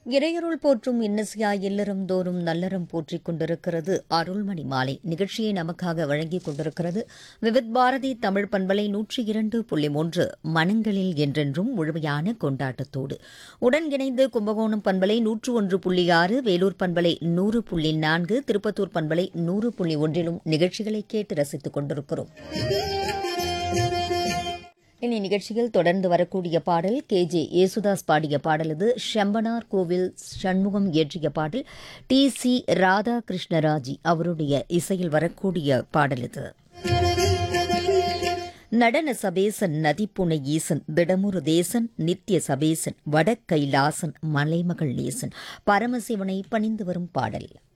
இறையருள் போற்றும் இன்னசியா இல்லறம் தோறும் நல்லறம் போற்றிக் கொண்டிருக்கிறது அருள்மணி மாலை நிகழ்ச்சியை நமக்காக வழங்கிக் கொண்டிருக்கிறது விவித் பாரதி தமிழ் பண்பலை நூற்றி இரண்டு புள்ளி மூன்று மனங்களில் என்றென்றும் முழுமையான கொண்டாட்டத்தோடு உடன் இணைந்து கும்பகோணம் பண்பலை நூற்று ஒன்று புள்ளி ஆறு வேலூர் பண்பலை நூறு புள்ளி நான்கு திருப்பத்தூர் பண்பலை நூறு புள்ளி ஒன்றிலும் நிகழ்ச்சிகளை கேட்டு ரசித்துக் கொண்டிருக்கிறோம் இனி நிகழ்ச்சியில் தொடர்ந்து வரக்கூடிய பாடல் கே ஜே யேசுதாஸ் பாடிய பாடல் இது செம்பனார் கோவில் சண்முகம் இயற்றிய பாடல் டி சி ராதாகிருஷ்ணராஜி அவருடைய இசையில் வரக்கூடிய பாடல் இது நடன சபேசன் நதிப்புனை ஈசன் திடமுரு தேசன் நித்திய சபேசன் வட கைலாசன் மலைமகள் நேசன் பரமசிவனை பணிந்து வரும் பாடல்